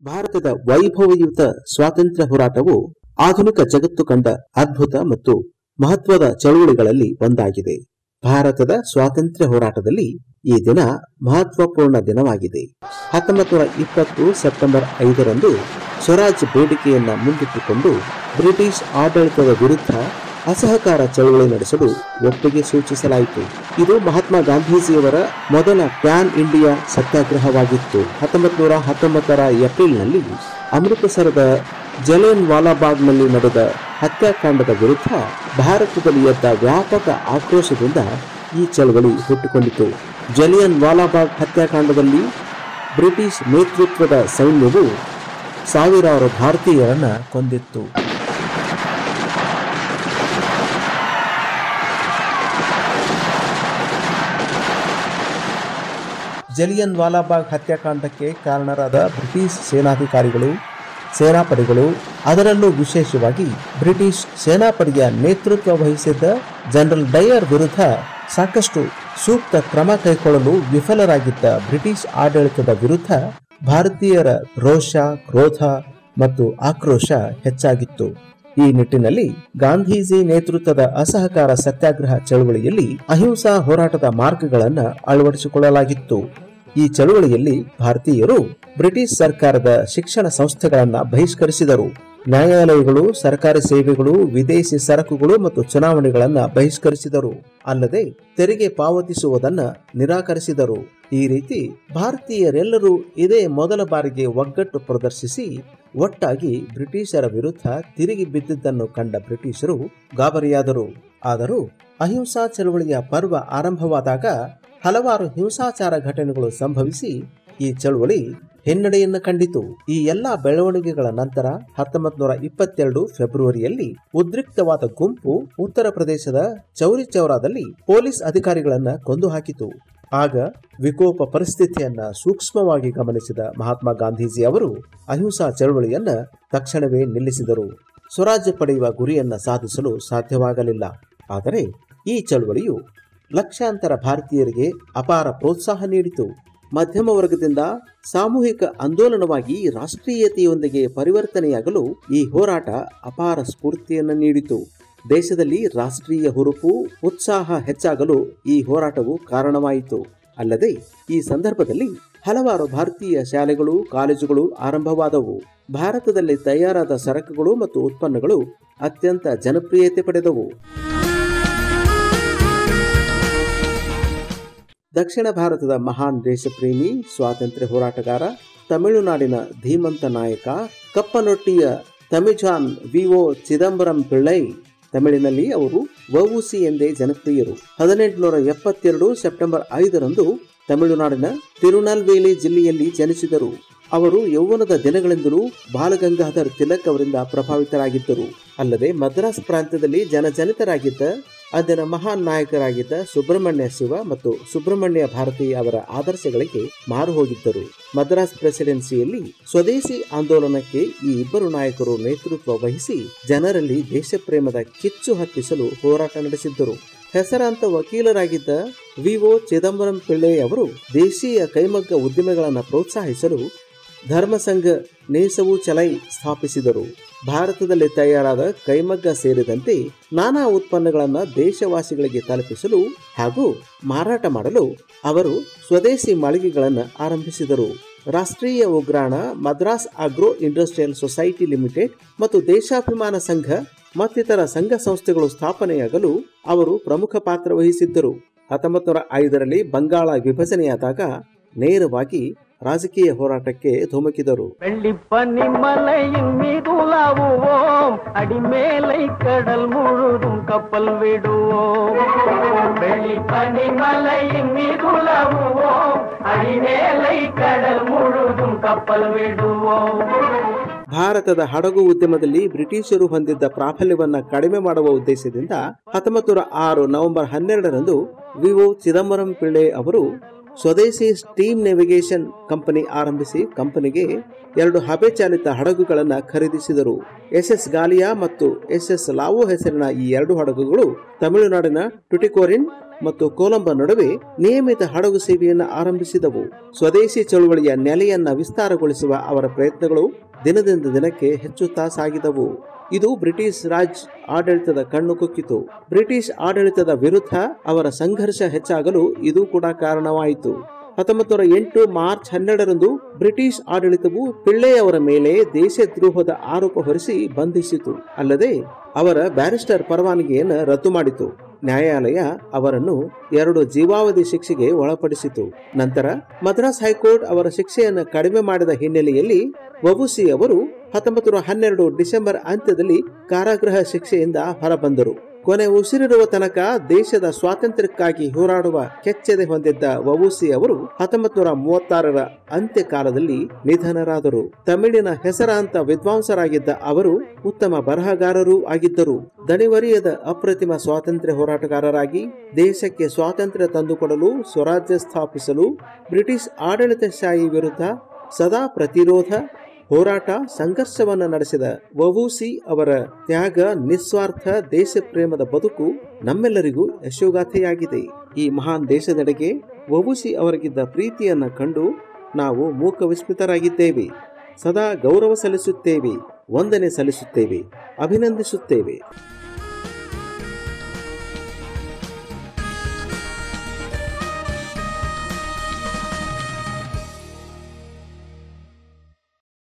ಭಾರತದ ವೈಭವಯುತ ಸ್ವಾತಂತ್ರ್ಯ ಹೋರಾಟವು ಆಧುನಿಕ ಜಗತ್ತು ಕಂಡ ಅದ್ಭುತ ಮತ್ತು ಮಹತ್ವದ ಚಳುವಳಿಗಳಲ್ಲಿ ಒಂದಾಗಿದೆ ಭಾರತದ ಸ್ವಾತಂತ್ರ್ಯ ಹೋರಾಟದಲ್ಲಿ ಈ ದಿನ ಮಹತ್ವಪೂರ್ಣ ದಿನವಾಗಿದೆ ಹತ್ತೊಂಬತ್ತು ನೂರ ಇಪ್ಪತ್ತು ಸೆಪ್ಟೆಂಬರ್ ಐದರಂದು ಸ್ವರಾಜ್ ಬೇಡಿಕೆಯನ್ನ ಮುಂದಿಟ್ಟುಕೊಂಡು ಬ್ರಿಟಿಷ್ ಆಡಳಿತದ ವಿರುದ್ಧ ಅಸಹಕಾರ ಚಳವಳಿ ನಡೆಸಲು ಒಪ್ಪಿಗೆ ಸೂಚಿಸಲಾಯಿತು ಇದು ಮಹಾತ್ಮ ಗಾಂಧೀಜಿಯವರ ಮೊದಲ ಪ್ಯಾನ್ ಇಂಡಿಯಾ ಸತ್ಯಾಗ್ರಹವಾಗಿತ್ತು ಹತ್ತೊಂಬತ್ತು ನೂರ ಹತ್ತೊಂಬತ್ತರ ಏಪ್ರಿಲ್ನಲ್ಲಿ ಅಮೃತಸರದ ಜಲಿಯನ್ ವಾಲಾಬಾಗ್ನಲ್ಲಿ ನಡೆದ ಹತ್ಯಾಕಾಂಡದ ವಿರುದ್ಧ ಭಾರತದಲ್ಲಿ ಎದ್ದ ವ್ಯಾಪಕ ಆಕ್ರೋಶದಿಂದ ಈ ಚಳವಳಿ ಹುಟ್ಟಿಕೊಂಡಿತು ಜಲಿಯನ್ ವಾಲಾಬಾಗ್ ಹತ್ಯಾಕಾಂಡದಲ್ಲಿ ಬ್ರಿಟಿಷ್ ನೇತೃತ್ವದ ಸೈನ್ಯವು ಸಾವಿರಾರು ಭಾರತೀಯರನ್ನ ಕೊಂದಿತ್ತು ಜಲಿಯನ್ ವಾಲಾಬಾಗ್ ಹತ್ಯಾಕಾಂಡಕ್ಕೆ ಕಾರಣರಾದ ಬ್ರಿಟಿಷ್ ಸೇನಾಧಿಕಾರಿಗಳು ಸೇನಾಪಡೆಗಳು ಅದರಲ್ಲೂ ವಿಶೇಷವಾಗಿ ಬ್ರಿಟಿಷ್ ಸೇನಾಪಡೆಯ ನೇತೃತ್ವ ವಹಿಸಿದ್ದ ಜನರಲ್ ಡಯರ್ ವಿರುದ್ಧ ಸಾಕಷ್ಟು ಸೂಕ್ತ ಕ್ರಮ ಕೈಗೊಳ್ಳಲು ವಿಫಲರಾಗಿದ್ದ ಬ್ರಿಟಿಷ್ ಆಡಳಿತದ ವಿರುದ್ಧ ಭಾರತೀಯರ ರೋಷ ಕ್ರೋಧ ಮತ್ತು ಆಕ್ರೋಶ ಹೆಚ್ಚಾಗಿತ್ತು ಈ ನಿಟ್ಟಿನಲ್ಲಿ ಗಾಂಧೀಜಿ ನೇತೃತ್ವದ ಅಸಹಕಾರ ಸತ್ಯಾಗ್ರಹ ಚಳವಳಿಯಲ್ಲಿ ಅಹಿಂಸಾ ಹೋರಾಟದ ಮಾರ್ಗಗಳನ್ನ ಅಳವಡಿಸಿಕೊಳ್ಳಲಾಗಿತ್ತು ಈ ಚಳವಳಿಯಲ್ಲಿ ಭಾರತೀಯರು ಬ್ರಿಟಿಷ್ ಸರ್ಕಾರದ ಶಿಕ್ಷಣ ಸಂಸ್ಥೆಗಳನ್ನ ಬಹಿಷ್ಕರಿಸಿದರು ನ್ಯಾಯಾಲಯಗಳು ಸರ್ಕಾರಿ ಸೇವೆಗಳು ವಿದೇಶಿ ಸರಕುಗಳು ಮತ್ತು ಚುನಾವಣೆಗಳನ್ನ ಬಹಿಷ್ಕರಿಸಿದರು ಅಲ್ಲದೆ ತೆರಿಗೆ ಪಾವತಿಸುವುದನ್ನ ನಿರಾಕರಿಸಿದರು ಈ ರೀತಿ ಭಾರತೀಯರೆಲ್ಲರೂ ಇದೇ ಮೊದಲ ಬಾರಿಗೆ ಒಗ್ಗಟ್ಟು ಪ್ರದರ್ಶಿಸಿ ಒಟ್ಟಾಗಿ ಬ್ರಿಟಿಷರ ವಿರುದ್ಧ ತಿರುಗಿ ಬಿದ್ದಿದ್ದನ್ನು ಕಂಡ ಬ್ರಿಟಿಷರು ಗಾಬರಿಯಾದರು ಆದರೂ ಅಹಿಂಸಾ ಚಳವಳಿಯ ಪರ್ವ ಆರಂಭವಾದಾಗ ಹಲವಾರು ಹಿಂಸಾಚಾರ ಘಟನೆಗಳು ಸಂಭವಿಸಿ ಈ ಚಳವಳಿ ಹಿನ್ನಡೆಯನ್ನು ಕಂಡಿತು ಈ ಎಲ್ಲಾ ಬೆಳವಣಿಗೆಗಳ ನಂತರ ಹತ್ತೊಂಬತ್ತು ನೂರ ಇಪ್ಪತ್ತೆರಡು ಫೆಬ್ರವರಿಯಲ್ಲಿ ಉದ್ರಿಕ್ತವಾದ ಗುಂಪು ಉತ್ತರ ಪ್ರದೇಶದ ಚೌರಿ ಚೌರಾದಲ್ಲಿ ಪೊಲೀಸ್ ಅಧಿಕಾರಿಗಳನ್ನ ಕೊಂದು ಹಾಕಿತು ಆಗ ವಿಕೋಪ ಪರಿಸ್ಥಿತಿಯನ್ನ ಸೂಕ್ಷ್ಮವಾಗಿ ಗಮನಿಸಿದ ಮಹಾತ್ಮ ಗಾಂಧೀಜಿ ಅವರು ಅಹಿಂಸಾ ಚಳವಳಿಯನ್ನ ತಕ್ಷಣವೇ ನಿಲ್ಲಿಸಿದರು ಸ್ವರಾಜ್ಯ ಪಡೆಯುವ ಗುರಿಯನ್ನ ಸಾಧಿಸಲು ಸಾಧ್ಯವಾಗಲಿಲ್ಲ ಆದರೆ ಈ ಚಳವಳಿಯು ಲಕ್ಷಾಂತರ ಭಾರತೀಯರಿಗೆ ಅಪಾರ ಪ್ರೋತ್ಸಾಹ ನೀಡಿತು ಮಧ್ಯಮ ವರ್ಗದಿಂದ ಸಾಮೂಹಿಕ ಆಂದೋಲನವಾಗಿ ರಾಷ್ಟ್ರೀಯತೆಯೊಂದಿಗೆ ಪರಿವರ್ತನೆಯಾಗಲು ಈ ಹೋರಾಟ ಅಪಾರ ಸ್ಫೂರ್ತಿಯನ್ನು ನೀಡಿತು ದೇಶದಲ್ಲಿ ರಾಷ್ಟ್ರೀಯ ಹುರುಪು ಉತ್ಸಾಹ ಹೆಚ್ಚಾಗಲು ಈ ಹೋರಾಟವು ಕಾರಣವಾಯಿತು ಅಲ್ಲದೆ ಈ ಸಂದರ್ಭದಲ್ಲಿ ಹಲವಾರು ಭಾರತೀಯ ಶಾಲೆಗಳು ಕಾಲೇಜುಗಳು ಆರಂಭವಾದವು ಭಾರತದಲ್ಲಿ ತಯಾರಾದ ಸರಕುಗಳು ಮತ್ತು ಉತ್ಪನ್ನಗಳು ಅತ್ಯಂತ ಜನಪ್ರಿಯತೆ ಪಡೆದವು ದಕ್ಷಿಣ ಭಾರತದ ಮಹಾನ್ ದೇಶಪ್ರೇಮಿ ಸ್ವಾತಂತ್ರ್ಯ ಹೋರಾಟಗಾರ ತಮಿಳುನಾಡಿನ ಧೀಮಂತ ನಾಯಕ ಕಪ್ಪನೊಟ್ಟಿಯ ತಮಿಜಾನ್ ವಿಒ ಚಿದಂಬರಂ ಪಿಳ್ಳೈ ತಮಿಳಿನಲ್ಲಿ ಅವರು ವವುಸಿ ಎಂದೇ ಜನಪ್ರಿಯರು ಹದಿನೆಂಟುನೂರ ಎಪ್ಪತ್ತೆರಡು ಸೆಪ್ಟೆಂಬರ್ ಐದರಂದು ತಮಿಳುನಾಡಿನ ತಿರುನಲ್ವೇಲಿ ಜಿಲ್ಲೆಯಲ್ಲಿ ಜನಿಸಿದರು ಅವರು ಯೌವನದ ದಿನಗಳಿಂದಲೂ ಬಾಲಗಂಗಾಧರ್ ತಿಲಕ್ ಅವರಿಂದ ಪ್ರಭಾವಿತರಾಗಿದ್ದರು ಅಲ್ಲದೆ ಮದ್ರಾಸ್ ಪ್ರಾಂತ್ಯದಲ್ಲಿ ಜನಜನಿತರಾಗಿದ್ದ ಅಂದಿನ ಮಹಾನ್ ನಾಯಕರಾಗಿದ್ದ ಸುಬ್ರಹ್ಮಣ್ಯ ಶಿವ ಮತ್ತು ಸುಬ್ರಹ್ಮಣ್ಯ ಭಾರತಿ ಅವರ ಆದರ್ಶಗಳಿಗೆ ಮಾರು ಹೋಗಿದ್ದರು ಮದ್ರಾಸ್ ಪ್ರೆಸಿಡೆನ್ಸಿಯಲ್ಲಿ ಸ್ವದೇಶಿ ಆಂದೋಲನಕ್ಕೆ ಈ ಇಬ್ಬರು ನಾಯಕರು ನೇತೃತ್ವ ವಹಿಸಿ ಜನರಲ್ಲಿ ದೇಶಪ್ರೇಮದ ಕಿಚ್ಚು ಹತ್ತಿಸಲು ಹೋರಾಟ ನಡೆಸಿದ್ದರು ಹೆಸರಾಂತ ವಕೀಲರಾಗಿದ್ದ ವಿಒ ಚಿದಂಬರಂ ಪಿಳ್ಳೆ ಅವರು ದೇಶೀಯ ಕೈಮಗ್ಗ ಉದ್ಯಮಗಳನ್ನು ಪ್ರೋತ್ಸಾಹಿಸಲು ಧರ್ಮಸಂಘ ನೇಸವು ಚಲೈ ಸ್ಥಾಪಿಸಿದರು ಭಾರತದಲ್ಲಿ ತಯಾರಾದ ಕೈಮಗ್ಗ ಸೇರಿದಂತೆ ನಾನಾ ಉತ್ಪನ್ನಗಳನ್ನು ದೇಶವಾಸಿಗಳಿಗೆ ತಲುಪಿಸಲು ಹಾಗೂ ಮಾರಾಟ ಮಾಡಲು ಅವರು ಸ್ವದೇಶಿ ಮಳಿಗೆಗಳನ್ನು ಆರಂಭಿಸಿದರು ರಾಷ್ಟ್ರೀಯ ಉಗ್ರಾಣ Madras agro industrial society limited ಮತ್ತು ದೇಶಾಭಿಮಾನ ಸಂಘ ಮತ್ತಿತರ ಸಂಘ ಸಂಸ್ಥೆಗಳು ಸ್ಥಾಪನೆಯಾಗಲು ಅವರು ಪ್ರಮುಖ ಪಾತ್ರ ವಹಿಸಿದ್ದರು ಹತ್ತೊಂಬತ್ತು ನೂರ ಐದರಲ್ಲಿ ಬಂಗಾಳ ವಿಭಜನೆಯಾದಾಗ ನೇರವಾಗಿ ರಾಜಕೀಯ ಹೋರಾಟಕ್ಕೆ ಧುಮುಕಿದರು வெள்ளிப்பனி மலையின் மீது உலாவுவோம் அடிமேலை கடல் முழுதும் கப்பல் விடுவோம் வெள்ளிப்பனி மலையின் மீது உலாவுவோம் அடிமேலை கடல் முழுதும் கப்பல் விடுவோம் ಭಾರತದ ಹಡಗು ಉದ್ಯಮದಲ್ಲಿ ಬ್ರಿಟಿಷರು ಹೊಂದಿದ್ದ ಪ್ರಾಬಲ್ಯವನ್ನ ಕಡಿಮೆ ಮಾಡುವ ಉದ್ದೇಶದಿಂದ ಹತ್ತೊಂಬತ್ತು ನೂರ ಆರು ನವೆಂಬರ್ ಹನ್ನೆರಡರಂದು ವಿವೋ ಚಿದಂಬರಂ ಪಿಳ್ಳೆ ಅವರು ಸ್ವದೇಶಿ ಸ್ಟೀಮ್ ನೇವಿಗೇಷನ್ ಕಂಪನಿ ಆರಂಭಿಸಿ ಕಂಪನಿಗೆ ಎರಡು ಹಬೆ ಚಾಲಿತ ಹಡಗುಗಳನ್ನು ಖರೀದಿಸಿದರು ಎಸ್ ಎಸ್ ಗಾಲಿಯಾ ಮತ್ತು ಎಸ್ ಎಸ್ ಲಾವೋ ಹೆಸರಿನ ಈ ಎರಡು ಹಡಗುಗಳು ತಮಿಳುನಾಡಿನ ಟುಟಿಕೋರಿನ್ ಮತ್ತು ಕೊಲಂಬೋ ನಡುವೆ ನಿಯಮಿತ ಹಡಗು ಸೇವೆಯನ್ನು ಆರಂಭಿಸಿದವು ಸ್ವದೇಶಿ ಚಳುವಳಿಯ ನೆಲೆಯನ್ನ ವಿಸ್ತಾರಗೊಳಿಸುವ ಅವರ ಪ್ರಯತ್ನಗಳು ದಿನದಿಂದ ದಿನಕ್ಕೆ ಹೆಚ್ಚುತ್ತಾ ಸಾಗಿದವು ಇದು ಬ್ರಿಟಿಷ್ ರಾಜ್ ಆಡಳಿತದ ಕಣ್ಣು ಕುಕ್ಕಿತು ಬ್ರಿಟಿಷ್ ಆಡಳಿತದ ವಿರುದ್ಧ ಅವರ ಸಂಘರ್ಷ ಹೆಚ್ಚಾಗಲು ಇದು ಕೂಡ ಕಾರಣವಾಯಿತು ಹತ್ತೊಂಬತ್ತು ನೂರ ಎಂಟು ಮಾರ್ಚ್ ಹನ್ನೆರಡರಂದು ಬ್ರಿಟಿಷ್ ಆಡಳಿತವು ಪಿಳ್ಳೆಯವರ ಮೇಲೆ ದೇಶದ್ರೋಹದ ಆರೋಪ ಹೊರಿಸಿ ಬಂಧಿಸಿತು ಅಲ್ಲದೆ ಅವರ ಬ್ಯಾರಿಸ್ಟರ್ ಪರವಾನಗಿಯನ್ನು ರದ್ದು ಮಾಡಿತು ನ್ಯಾಯಾಲಯ ಅವರನ್ನು ಎರಡು ಜೀವಾವಧಿ ಶಿಕ್ಷೆಗೆ ಒಳಪಡಿಸಿತು ನಂತರ ಮದ್ರಾಸ್ ಹೈಕೋರ್ಟ್ ಅವರ ಶಿಕ್ಷೆಯನ್ನು ಕಡಿಮೆ ಮಾಡಿದ ಹಿನ್ನೆಲೆಯಲ್ಲಿ ವಬುಸಿ ಅವರು ಹತ್ತೊಂಬತ್ತು ನೂರ ಹನ್ನೆರಡು ಡಿಸೆಂಬರ್ ಅಂತ್ಯದಲ್ಲಿ ಕಾರಾಗೃಹ ಶಿಕ್ಷೆಯಿಂದ ಹೊರಬಂದರು ಕೊನೆ ಉಸಿರಿರುವ ತನಕ ದೇಶದ ಸ್ವಾತಂತ್ರ್ಯಕ್ಕಾಗಿ ಹೋರಾಡುವ ಕೆಚ್ಚೆದೆ ಹೊಂದಿದ್ದ ವವುಸಿ ಅವರು ಹತ್ತೊಂಬತ್ತು ನೂರ ಮೂವತ್ತಾರರ ಅಂತ್ಯಕಾಲದಲ್ಲಿ ನಿಧನರಾದರು ತಮಿಳಿನ ಹೆಸರಾಂತ ವಿದ್ವಾಂಸರಾಗಿದ್ದ ಅವರು ಉತ್ತಮ ಬರಹಗಾರರೂ ಆಗಿದ್ದರು ದಣಿವರಿಯದ ಅಪ್ರತಿಮ ಸ್ವಾತಂತ್ರ್ಯ ಹೋರಾಟಗಾರರಾಗಿ ದೇಶಕ್ಕೆ ಸ್ವಾತಂತ್ರ್ಯ ತಂದುಕೊಡಲು ಸ್ವರಾಜ್ಯ ಸ್ಥಾಪಿಸಲು ಬ್ರಿಟಿಷ್ ಆಡಳಿತಶಾಹಿ ವಿರುದ್ಧ ಸದಾ ಪ್ರತಿರೋಧ ಹೋರಾಟ ಸಂಘರ್ಷವನ್ನು ನಡೆಸಿದ ವವೂಸಿ ಅವರ ತ್ಯಾಗ ನಿಸ್ವಾರ್ಥ ದೇಶ ಪ್ರೇಮದ ಬದುಕು ನಮ್ಮೆಲ್ಲರಿಗೂ ಯಶೋಗಾಥೆಯಾಗಿದೆ ಈ ಮಹಾನ್ ದೇಶದೆಡೆಗೆ ವವೂಸಿ ಅವರಿಗಿದ್ದ ಪ್ರೀತಿಯನ್ನು ಕಂಡು ನಾವು ಮೂಕ ವಿಸ್ಮಿತರಾಗಿದ್ದೇವೆ ಸದಾ ಗೌರವ ಸಲ್ಲಿಸುತ್ತೇವೆ ವಂದನೆ ಸಲ್ಲಿಸುತ್ತೇವೆ ಅಭಿನಂದಿಸುತ್ತೇವೆ